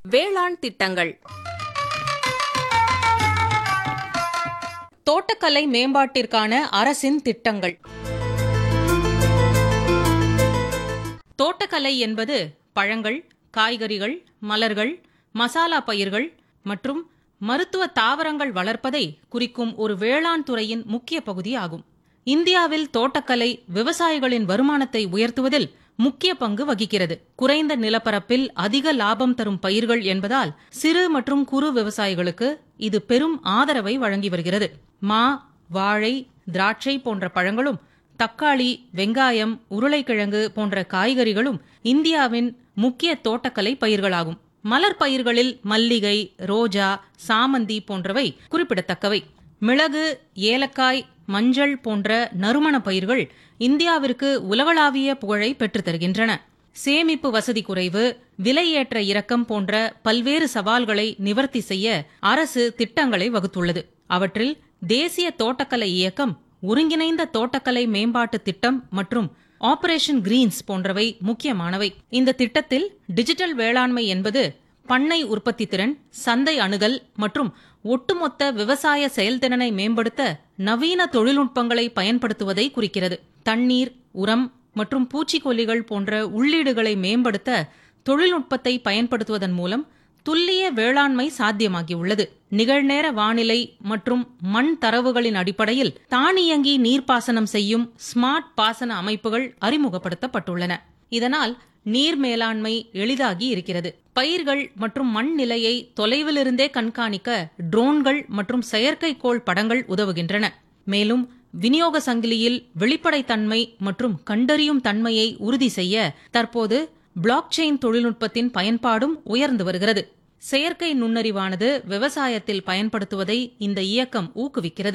வேளாண் திட்டங்கள் தோட்டக்கலை மேம்பாட்டிற்கான அரசின் திட்டங்கள் தோட்டக்கலை என்பது பழங்கள் காய்கறிகள் மலர்கள் மசாலா பயிர்கள் மற்றும் மருத்துவ தாவரங்கள் வளர்ப்பதை குறிக்கும் ஒரு வேளாண் துறையின் முக்கிய பகுதியாகும் இந்தியாவில் தோட்டக்கலை விவசாயிகளின் வருமானத்தை உயர்த்துவதில் முக்கிய பங்கு வகிக்கிறது குறைந்த நிலப்பரப்பில் அதிக லாபம் தரும் பயிர்கள் என்பதால் சிறு மற்றும் குறு விவசாயிகளுக்கு இது பெரும் ஆதரவை வழங்கி வருகிறது மா வாழை திராட்சை போன்ற பழங்களும் தக்காளி வெங்காயம் உருளைக்கிழங்கு போன்ற காய்கறிகளும் இந்தியாவின் முக்கிய தோட்டக்கலை பயிர்களாகும் மலர் பயிர்களில் மல்லிகை ரோஜா சாமந்தி போன்றவை குறிப்பிடத்தக்கவை மிளகு ஏலக்காய் மஞ்சள் போன்ற நறுமண பயிர்கள் இந்தியாவிற்கு உலகளாவிய புகழை பெற்றுத் தருகின்றன சேமிப்பு வசதி குறைவு விலையேற்ற இறக்கம் போன்ற பல்வேறு சவால்களை நிவர்த்தி செய்ய அரசு திட்டங்களை வகுத்துள்ளது அவற்றில் தேசிய தோட்டக்கலை இயக்கம் ஒருங்கிணைந்த தோட்டக்கலை மேம்பாட்டு திட்டம் மற்றும் ஆபரேஷன் கிரீன்ஸ் போன்றவை முக்கியமானவை இந்த திட்டத்தில் டிஜிட்டல் வேளாண்மை என்பது பண்ணை உற்பத்தி திறன் சந்தை அணுகல் மற்றும் ஒட்டுமொத்த விவசாய செயல்திறனை மேம்படுத்த நவீன தொழில்நுட்பங்களை பயன்படுத்துவதை குறிக்கிறது தண்ணீர் உரம் மற்றும் பூச்சிக்கொல்லிகள் போன்ற உள்ளீடுகளை மேம்படுத்த தொழில்நுட்பத்தை பயன்படுத்துவதன் மூலம் துல்லிய வேளாண்மை சாத்தியமாகியுள்ளது நிகழ்நேர வானிலை மற்றும் மண் தரவுகளின் அடிப்படையில் தானியங்கி நீர்ப்பாசனம் செய்யும் ஸ்மார்ட் பாசன அமைப்புகள் அறிமுகப்படுத்தப்பட்டுள்ளன இதனால் நீர் மேலாண்மை எளிதாகி இருக்கிறது பயிர்கள் மற்றும் மண் நிலையை தொலைவிலிருந்தே கண்காணிக்க ட்ரோன்கள் மற்றும் செயற்கைக்கோள் படங்கள் உதவுகின்றன மேலும் விநியோக சங்கிலியில் வெளிப்படைத்தன்மை மற்றும் கண்டறியும் தன்மையை உறுதி செய்ய தற்போது பிளாக் செயின் தொழில்நுட்பத்தின் பயன்பாடும் உயர்ந்து வருகிறது செயற்கை நுண்ணறிவானது விவசாயத்தில் பயன்படுத்துவதை இந்த இயக்கம் ஊக்குவிக்கிறது